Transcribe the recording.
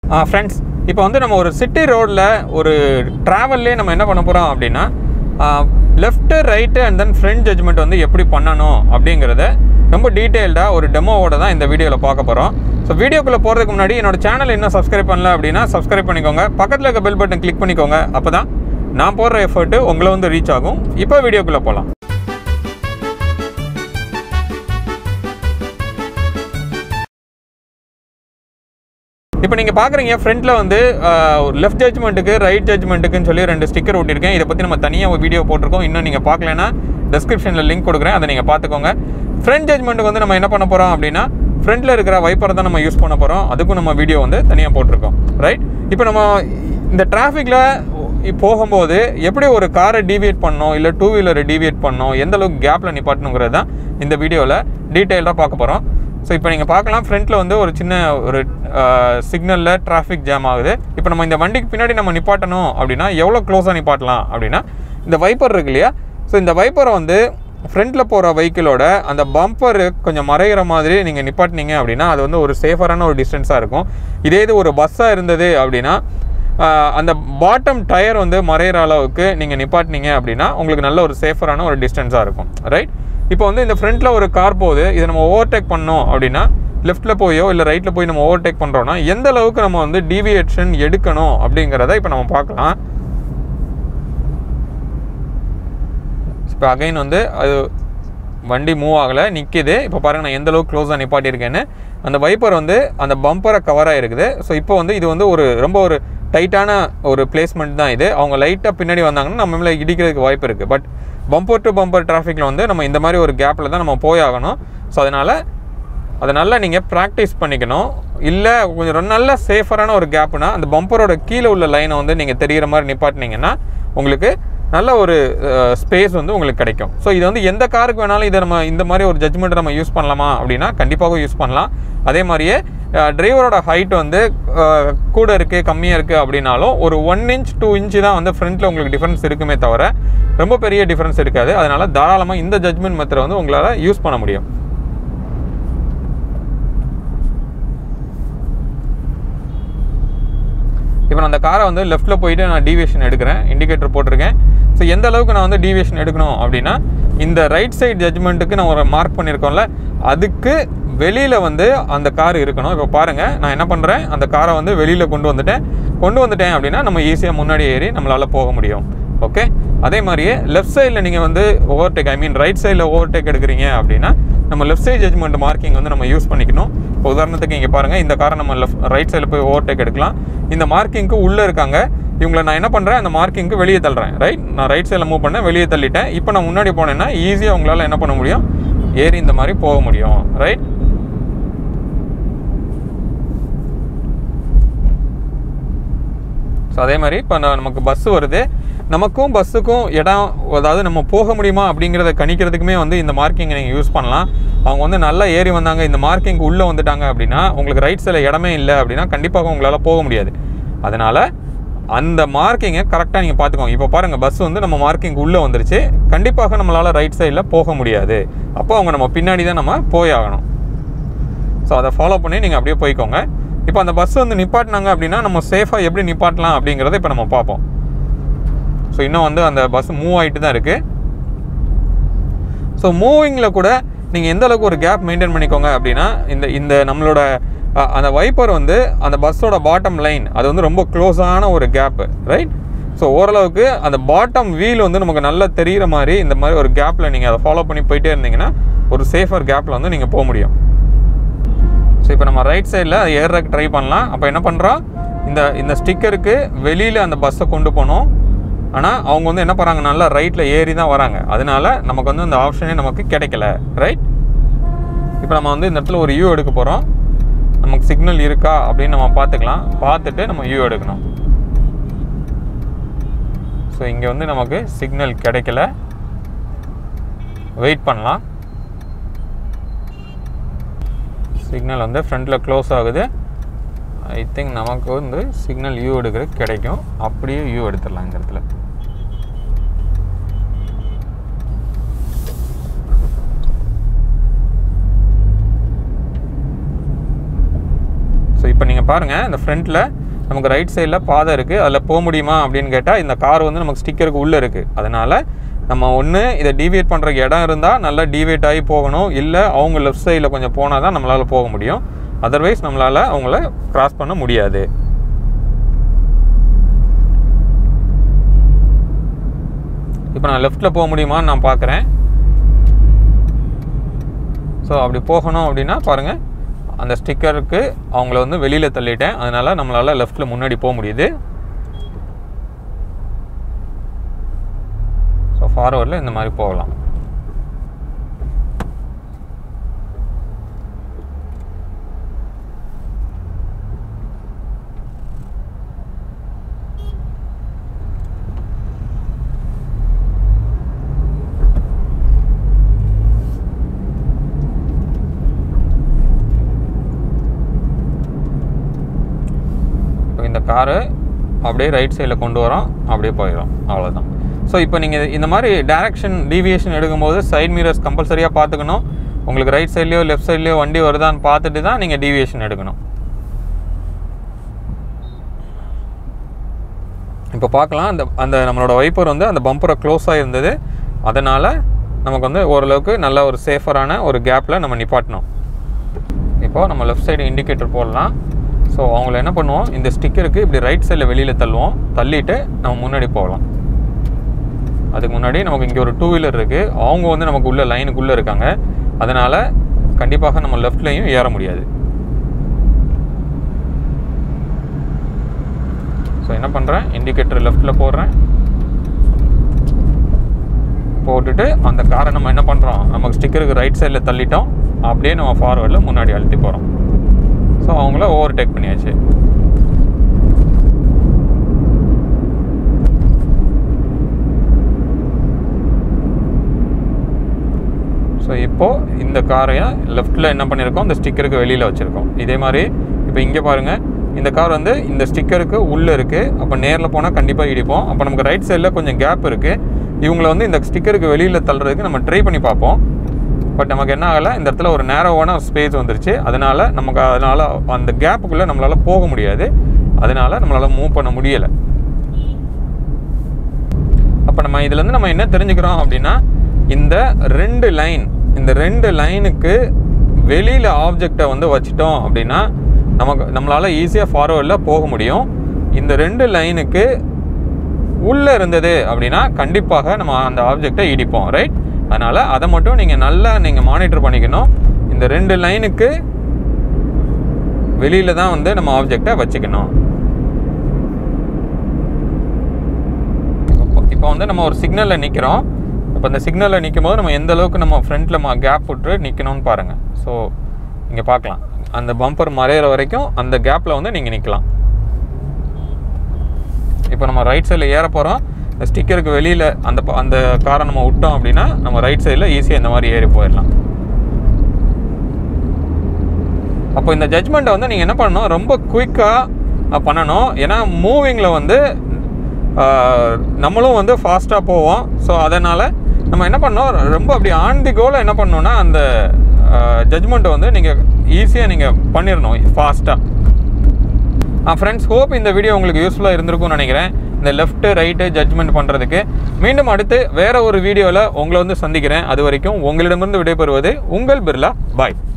friends இப்போ வந்து நம்ம ஒரு சிட்டி ரோடில் ஒரு ட்ராவல்லே நம்ம என்ன பண்ண போகிறோம் அப்படின்னா left right and then front judgement வந்து எப்படி பண்ணணும் அப்படிங்கிறத ரொம்ப டீட்டெயில்டாக ஒரு டெமோவோட தான் இந்த வீடியோவில் பார்க்க போகிறோம் ஸோ வீடியோக்குள்ளே போகிறதுக்கு முன்னாடி என்னோட சேனல் இன்னும் சப்ஸ்கிரைப் பண்ணல அப்படின்னா சப்ஸ்கிரைப் பண்ணிக்கோங்க பக்கத்தில் இருக்க பெல் பட்டன் கிளிக் பண்ணிக்கோங்க அப்போ தான் நான் போடுற எஃபர்ட்டு உங்களை வந்து ரீச் ஆகும் இப்போ வீடியோக்குள்ளே போகலாம் இப்போ நீங்கள் பார்க்குறீங்க ஃப்ரண்ட்டில் வந்து லெஃப்ட் ஜட்ஜ்மெண்ட்டுக்கு ரைட் ஜட்ஜ்மெண்ட்டுக்குன்னு சொல்லி ரெண்டு ஸ்டிக்கர் ஒட்டியிருக்கேன் இதை பற்றி நம்ம தனியாக ஒரு வீடியோ போட்டிருக்கோம் இன்னும் நீங்கள் பார்க்கலன்னா டெஸ்கிரிப்ஷனில் லிங்க் கொடுக்குறேன் அதை நீங்கள் பார்த்துக்கோங்க ஃப்ரண்ட் ஜட்ஜ்மெண்ட்டுக்கு வந்து நம்ம என்ன பண்ண போகிறோம் அப்படின்னா ஃப்ரண்ட்டில் இருக்கிற வைப்பரை தான் நம்ம யூஸ் பண்ண போகிறோம் அதுக்கும் நம்ம வீடியோ வந்து தனியாக போட்டிருக்கோம் ரைட் இப்போ நம்ம இந்த டிராஃபிக்கில் போகும்போது எப்படி ஒரு காரை டீவியேட் பண்ணணும் இல்லை டூ வீலரை டீவியேட் பண்ணணும் எந்த அளவுக்கு கேப்பில் நிப்பாட்டணுங்கிறது தான் இந்த வீடியோவில் டீட்டெயிலாக பார்க்க போகிறோம் ஸோ இப்போ நீங்கள் பார்க்கலாம் ஃப்ரண்ட்டில் வந்து ஒரு சின்ன ஒரு சிக்னலில் டிராஃபிக் ஜாம் ஆகுது இப்போ நம்ம இந்த வண்டிக்கு பின்னாடி நம்ம நிப்பாட்டணும் அப்படின்னா எவ்வளோ க்ளோஸாக நிப்பாட்டலாம் அப்படின்னா இந்த வைப்பர் இருக்கு இல்லையா ஸோ இந்த வைப்பரை வந்து ஃப்ரண்ட்டில் போகிற வெஹிக்கிளோட அந்த பம்பர் கொஞ்சம் மறைகிற மாதிரி நீங்கள் நிப்பாட்டினீங்க அப்படின்னா அது வந்து ஒரு சேஃபரான ஒரு டிஸ்டன்ஸாக இருக்கும் இதே இது ஒரு பஸ்ஸாக இருந்தது அப்படின்னா அந்த பாட்டம் டயர் வந்து மறையிற அளவுக்கு நீங்கள் நிப்பாட்டினீங்க அப்படின்னா உங்களுக்கு நல்ல ஒரு சேஃபரான ஒரு டிஸ்டன்ஸாக இருக்கும் ரைட் இப்போ வந்து இந்த ஃப்ரண்ட்டில் ஒரு கார் போகுது இதை நம்ம ஓவர்டேக் பண்ணோம் அப்படின்னா லெஃப்ட்டில் போயோ இல்லை ரைட்டில் போய் நம்ம ஓவர்டேக் பண்ணுறோன்னா எந்த அளவுக்கு நம்ம வந்து டீவியேஷன் எடுக்கணும் அப்படிங்கிறத இப்போ நம்ம பார்க்கலாம் இப்போ அகைன் வந்து அது வண்டி மூவ் ஆகலை நிற்கிது இப்போ பாருங்கள் நான் எந்த அளவுக்கு க்ளோஸாக நிப்பாட்டியிருக்கேன்னு அந்த வைப்பர் வந்து அந்த பம்பரை கவர் ஆகிருக்குது ஸோ இப்போ வந்து இது வந்து ஒரு ரொம்ப ஒரு டைட்டான ஒரு பிளேஸ்மெண்ட் தான் இது அவங்க லைட்டாக பின்னாடி வந்தாங்கன்னா நம்ம மேலே இடிக்கிறதுக்கு வாய்ப்பு இருக்குது பட் பம்பர் டு பம்பர் டிராஃபிக்கில் வந்து நம்ம இந்த மாதிரி ஒரு கேப்பில் தான் நம்ம போய் ஆகணும் ஸோ அதனால் அதை நல்லா நீங்கள் ப்ராக்டிஸ் பண்ணிக்கணும் இல்லை கொஞ்சம் நல்ல சேஃபரான ஒரு கேப்புனா அந்த பம்பரோட கீழே உள்ள லைனை வந்து நீங்கள் தெரிகிற மாதிரி நிப்பாட்டினீங்கன்னா உங்களுக்கு நல்ல ஒரு ஸ்பேஸ் வந்து உங்களுக்கு கிடைக்கும் ஸோ இது வந்து எந்த காருக்கு வேணாலும் இதை நம்ம இந்த மாதிரி ஒரு ஜட்ஜ்மெண்ட்டை நம்ம யூஸ் பண்ணலாமா அப்படின்னா கண்டிப்பாக யூஸ் பண்ணலாம் அதே மாதிரியே டிரைவரோட ஹைட் வந்து கூட இருக்குது கம்மியாக இருக்குது அப்படின்னாலும் ஒரு ஒன் இன்ச் டூ இன்ச்சு தான் வந்து ஃப்ரண்ட்டில் உங்களுக்கு டிஃப்ரென்ஸ் இருக்குமே தவிர ரொம்ப பெரிய டிஃப்ரென்ஸ் இருக்காது அதனால் தாராளமாக இந்த ஜட்ஜ்மெண்ட் மெத்தடை வந்து உங்களால் யூஸ் பண்ண முடியும் இப்போ நான் அந்த காரை வந்து லெஃப்ட்டில் போயிட்டு நான் டீவியேஷன் எடுக்கிறேன் இண்டிகேட்டர் போட்டிருக்கேன் ஸோ எந்த அளவுக்கு நான் வந்து டீவியேஷன் எடுக்கணும் அப்படின்னா இந்த ரைட் சைடு ஜட்ஜ்மெண்ட்டுக்கு நான் ஒரு மார்க் பண்ணியிருக்கோம்ல அதுக்கு வெளியில் வந்து அந்த கார் இருக்கணும் இப்போ பாருங்கள் நான் என்ன பண்ணுறேன் அந்த காரை வந்து வெளியில் கொண்டு வந்துட்டேன் கொண்டு வந்துட்டேன் அப்படின்னா நம்ம ஈஸியாக முன்னாடி ஏறி நம்மளால் போக முடியும் ஓகே அதே மாதிரியே லெஃப்ட் சைடில் நீங்கள் வந்து ஓவர்டேக் ஐ மீன் ரைட் சைடில் ஓவர்டேக் எடுக்கிறீங்க அப்படின்னா நம்ம லெஃப்ட் சைட் ஜட்ஜ்மெண்ட் மார்க்கிங் வந்து நம்ம யூஸ் பண்ணிக்கணும் இப்போ உதாரணத்துக்கு இங்கே பாருங்கள் இந்த காரை நம்ம லெஃப்ட் ரைட் சைடில் போய் ஓவர்டேக் எடுக்கலாம் இந்த மார்க்கிங்க்கு உள்ளே இருக்காங்க இவங்களை நான் என்ன பண்ணுறேன் அந்த மார்க்கிங்க்கு வெளியே தள்ளுறேன் ரைட் நான் ரைட் சைடில் மூவ் பண்ணேன் வெளியே தள்ளிட்டேன் இப்போ நான் முன்னாடி போனேன்னா ஈஸியாக உங்களால் என்ன பண்ண முடியும் ஏறி இந்த மாதிரி போக முடியும் ரைட் ஸோ அதே மாதிரி இப்போ நமக்கு பஸ்ஸு வருது நமக்கும் பஸ்ஸுக்கும் இடம் அதாவது நம்ம போக முடியுமா அப்படிங்கிறத கணிக்கிறதுக்குமே வந்து இந்த மார்க்கிங்கை நீங்கள் யூஸ் பண்ணலாம் அவங்க வந்து நல்லா ஏறி வந்தாங்க இந்த மார்க்கிங் உள்ளே வந்துட்டாங்க அப்படின்னா உங்களுக்கு ரைட் சைடில் இடமே இல்லை அப்படின்னா கண்டிப்பாக உங்களால் போக முடியாது அதனால் அந்த மார்க்கிங்கை கரெக்டாக நீங்கள் பார்த்துக்கோங்க இப்போ பாருங்கள் பஸ் வந்து நம்ம மார்க்கிங் உள்ளே வந்துருச்சு கண்டிப்பாக நம்மளால் ரைட் சைடில் போக முடியாது அப்போ அவங்க நம்ம பின்னாடி தான் நம்ம போய் ஆகணும் ஸோ அதை ஃபாலோ பண்ணி நீங்கள் அப்படியே போய்க்கோங்க இப்போ அந்த பஸ் வந்து நிப்பாட்டினாங்க அப்படின்னா நம்ம சேஃபாக எப்படி நிப்பாட்டலாம் அப்படிங்கிறத இப்போ நம்ம பார்ப்போம் ஸோ இன்னும் வந்து அந்த பஸ் மூவ் ஆகிட்டு தான் இருக்குது ஸோ மூவிங்கில் கூட நீங்கள் எந்த அளவுக்கு ஒரு கேப் மெயின்டைன் பண்ணிக்கோங்க அப்படின்னா இந்த இந்த நம்மளோட அந்த வைப்பர் வந்து அந்த பஸ்ஸோட பாட்டம் லைன் அது வந்து ரொம்ப க்ளோஸான ஒரு கேப்பு ரைட் ஸோ ஓரளவுக்கு அந்த பாட்டம் வீல் வந்து நமக்கு நல்லா தெரிகிற மாதிரி இந்த மாதிரி ஒரு கேப்பில் நீங்கள் அதை ஃபாலோ பண்ணி போயிட்டே இருந்தீங்கன்னா ஒரு சேஃபர் கேப்பில் வந்து நீங்கள் போக முடியும் ஸோ இப்போ நம்ம ரைட் சைடில் ஏறுறதுக்கு ட்ரை பண்ணலாம் அப்போ என்ன பண்ணுறோம் இந்த இந்த ஸ்டிக்கருக்கு வெளியில் அந்த பஸ்ஸை கொண்டு போனோம் ஆனால் அவங்க வந்து என்ன பண்ணுறாங்க நல்லா ரைட்டில் ஏறி தான் வராங்க அதனால நமக்கு வந்து அந்த ஆப்ஷனே நமக்கு கிடைக்கல ரைட் இப்போ நம்ம வந்து இந்த இடத்துல ஒரு யூ எடுக்க போகிறோம் நமக்கு சிக்னல் இருக்கா அப்படின்னு நம்ம பார்த்துக்கலாம் பார்த்துட்டு நம்ம யூ எடுக்கணும் ஸோ இங்கே வந்து நமக்கு சிக்னல் கிடைக்கல வெயிட் பண்ணலாம் சிக்னல் வந்து ஃப்ரண்ட்டில் க்ளோஸ் ஆகுது ஐ திங்க் நமக்கு வந்து சிக்னல் யூ எடுக்கிறது கிடைக்கும் அப்படியே யூ எடுத்துடலாம் இந்த இடத்துல ஸோ இப்போ நீங்கள் பாருங்கள் இந்த ஃப்ரண்ட்டில் நமக்கு ரைட் சைடில் பாதை இருக்குது அதில் போக முடியுமா அப்படின்னு கேட்டால் இந்த கார் வந்து நமக்கு ஸ்டிக்கருக்கு உள்ளே இருக்குது அதனால் நம்ம ஒன்று இதை டீவியேட் பண்ணுறக்கு இடம் இருந்தால் நல்லா டீவியேட் ஆகி போகணும் இல்லை அவங்க லெஃப்ட் சைடில் கொஞ்சம் போனால் தான் நம்மளால் போக முடியும் அதர்வைஸ் நம்மளால் அவங்கள கிராஸ் பண்ண முடியாது இப்போ நான் லெஃப்ட்டில் போக முடியுமான்னு நான் பார்க்குறேன் ஸோ அப்படி போகணும் அப்படின்னா பாருங்கள் அந்த ஸ்டிக்கருக்கு அவங்கள வந்து வெளியில் தள்ளிட்டேன் அதனால் நம்மளால் லெஃப்ட்டில் முன்னாடி போக முடியுது ஸோ ஃபார்வர்டில் இந்த மாதிரி போகலாம் இப்போ இந்த காரு அப்படியே ரைட் சைடில் கொண்டு வரோம் அப்படியே போயிடும் அவ்வளோதான் ஸோ இப்போ நீங்கள் இந்த மாதிரி டைரக்ஷன் டீவியேஷன் எடுக்கும்போது சைட் மிரர்ஸ் கம்பல்சரியாக பார்த்துக்கணும் உங்களுக்கு ரைட் சைட்லேயோ லெஃப்ட் சைட்லேயோ வண்டி வருதான்னு பார்த்துட்டு தான் நீங்கள் டீவியேஷன் எடுக்கணும் இப்போ பார்க்கலாம் அந்த அந்த நம்மளோட வைப்பர் வந்து அந்த பம்பரை க்ளோஸாக இருந்தது அதனால் நமக்கு வந்து ஓரளவுக்கு நல்ல ஒரு சேஃபரான ஒரு கேப்பில் நம்ம நிப்பாட்டணும் இப்போது நம்ம லெஃப்ட் சைடு இண்டிகேட்டர் போடலாம் ஸோ அவங்கள என்ன பண்ணுவோம் இந்த ஸ்டிக்கருக்கு இப்படி ரைட் சைடில் வெளியில் தள்ளுவோம் தள்ளிட்டு நம்ம முன்னாடி போகலாம் அதுக்கு முன்னாடி நமக்கு இங்கே ஒரு டூ வீலர் இருக்குது அவங்க வந்து நமக்கு உள்ள லைனுக்குள்ளே இருக்காங்க அதனால் கண்டிப்பாக நம்ம லெஃப்ட்லேயும் ஏற முடியாது ஸோ என்ன பண்ணுறேன் இண்டிகேட்டர் லெஃப்ட்டில் போடுறேன் போட்டுட்டு அந்த காரை நம்ம என்ன பண்ணுறோம் நமக்கு ஸ்டிக்கருக்கு ரைட் சைடில் தள்ளிட்டோம் அப்படியே நம்ம ஃபார்வர்டில் முன்னாடி அழுத்தி போகிறோம் ஸோ அவங்கள ஓவர்டேக் பண்ணியாச்சு ஸோ இப்போது இந்த காரையும் லெஃப்ட்டில் என்ன பண்ணியிருக்கோம் இந்த ஸ்டிக்கருக்கு வெளியில் வச்சுருக்கோம் இதே மாதிரி இப்போ இங்கே பாருங்கள் இந்த கார் வந்து இந்த ஸ்டிக்கருக்கு உள்ளே இருக்குது அப்போ நேரில் போனால் கண்டிப்பாக இடிப்போம் அப்போ நமக்கு ரைட் சைடில் கொஞ்சம் கேப் இருக்குது இவங்களை வந்து இந்த ஸ்டிக்கருக்கு வெளியில் தள்ளுறதுக்கு நம்ம ட்ரை பண்ணி பார்ப்போம் பட் நமக்கு என்ன ஆகலை இந்த இடத்துல ஒரு நேரோவான ஸ்பேஸ் வந்துருச்சு அதனால் நமக்கு அதனால் அந்த கேப்புக்குள்ளே நம்மளால் போக முடியாது அதனால் நம்மளால் மூவ் பண்ண முடியலை அப்போ நம்ம இதுலேருந்து நம்ம என்ன தெரிஞ்சுக்கிறோம் அப்படின்னா இந்த ரெண்டு லைன் இந்த ரெண்டு லைனுக்கு வெளியில் ஆப்ஜெக்டை வந்து வச்சிட்டோம் அப்படின்னா நமக்கு நம்மளால் ஈஸியாக ஃபார்வர்டில் போக முடியும் இந்த ரெண்டு லைனுக்கு உள்ளே இருந்தது அப்படின்னா கண்டிப்பாக நம்ம அந்த ஆப்ஜெக்டை இடிப்போம் ரைட் அதனால் அதை மட்டும் நீங்கள் நல்லா நீங்கள் மானிட்டர் பண்ணிக்கணும் இந்த ரெண்டு லைனுக்கு வெளியில் தான் வந்து நம்ம ஆப்ஜெக்டை வச்சுக்கணும் இப்போ வந்து நம்ம ஒரு சிக்னலில் நிற்கிறோம் இப்போ இந்த சிக்னலில் நிற்கும் போது நம்ம எந்த அளவுக்கு நம்ம ஃப்ரண்ட்டில் கேப் விட்டு நிற்கணும்னு பாருங்கள் ஸோ இங்கே பார்க்கலாம் அந்த பம்பர் மறையிற வரைக்கும் அந்த கேப்பில் வந்து நீங்கள் நிற்கலாம் இப்போ நம்ம ரைட் சைடில் ஏற போகிறோம் இந்த ஸ்டிக்கருக்கு வெளியில் அந்த ப- அந்த காரை நம்ம விட்டோம் அப்படின்னா நம்ம ரைட் சைடில் ஈஸியாக இந்த மாதிரி ஏறி போயிடலாம் அப்போ இந்த ஜட்ஜ்மெண்ட்டை வந்து நீங்கள் என்ன பண்ணணும் ரொம்ப குயிக்காக பண்ணணும் ஏன்னா மூவிங்கில் வந்து ஆஹ், நம்மளும் வந்து ஃபாஸ்ட்டாக போவோம் ஸோ அதனால் நம்ம என்ன பண்ணோம் ரொம்ப அப்படி ஆன் தி கோல என்ன பண்ணணும்னா அந்த ஜட்ஜ்மெண்ட்டை வந்து நீங்கள் ஈஸியாக நீங்கள் பண்ணிடணும் ஃபாஸ்ட்டாக ஆ ஃப்ரெண்ட்ஸ் ஹோப் இந்த வீடியோ உங்களுக்கு யூஸ்ஃபுல்லாக இருந்திருக்கும்னு நினைக்கிறேன் இந்த லெஃப்ட் ரைட்டு ஜட்ஜ்மெண்ட் பண்ணுறதுக்கு மீண்டும் அடுத்து வேற ஒரு வீடியோவில் உங்களை வந்து சந்திக்கிறேன் அது வரைக்கும் உங்களிடமிருந்து விடைபெறுவது உங்கள் பிர்லா பாய்